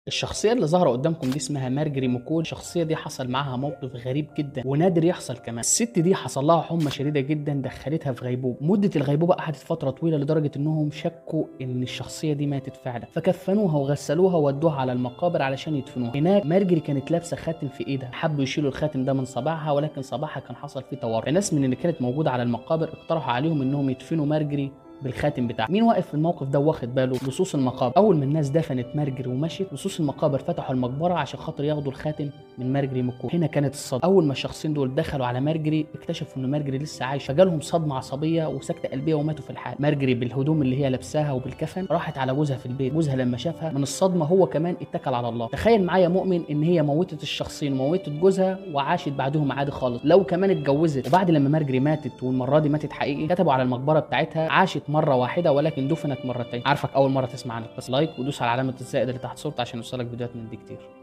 الشخصيه اللي ظاهره قدامكم دي اسمها مارجري مكول الشخصيه دي حصل معاها موقف غريب جدا ونادر يحصل كمان الست دي حصل لها حمى شديده جدا دخلتها في غيبوبه مده الغيبوبه قعدت فتره طويله لدرجه انهم شكوا ان الشخصيه دي ماتت فعلا فكفنوها وغسلوها وودوها على المقابر علشان يدفنوها هناك مارجري كانت لابسه خاتم في ايدها حبوا يشيلوا الخاتم ده من صباعها ولكن صباعها كان حصل فيه تورم الناس من اللي كانت موجوده على المقابر اقترحوا عليهم انهم يدفنوا مارجري بالخاتم بتاعه مين واقف في الموقف ده واخد باله لصوص المقابر اول ما الناس دفنت مارجري ومشت لصوص المقابر فتحوا المقبره عشان خاطر ياخدوا الخاتم من مارجري مكو هنا كانت الصدمه اول ما الشخصين دول دخلوا على مارجري اكتشفوا ان مارجري لسه عايشه فجالهم صدمه عصبيه وسكته قلبيه وماتوا في الحال مارجري بالهدوم اللي هي لابساها وبالكفن راحت على جوزها في البيت جوزها لما شافها من الصدمه هو كمان اتكل على الله تخيل معايا مؤمن ان هي موتت الشخصين وموتت جوزها وعاشت بعدهم عادي خالص لو كمان اتجوزت وبعد لما مارجري ماتت والمره دي ماتت حقيقي كتبوا على المقبره بتاعتها عاشت مره واحده ولكن دفنت مرتين عارفك اول مره تسمع عنك بس لايك ودوس على علامه الزائد اللي تحت صورتي عشان يوصلك فيديوهات من دي كتير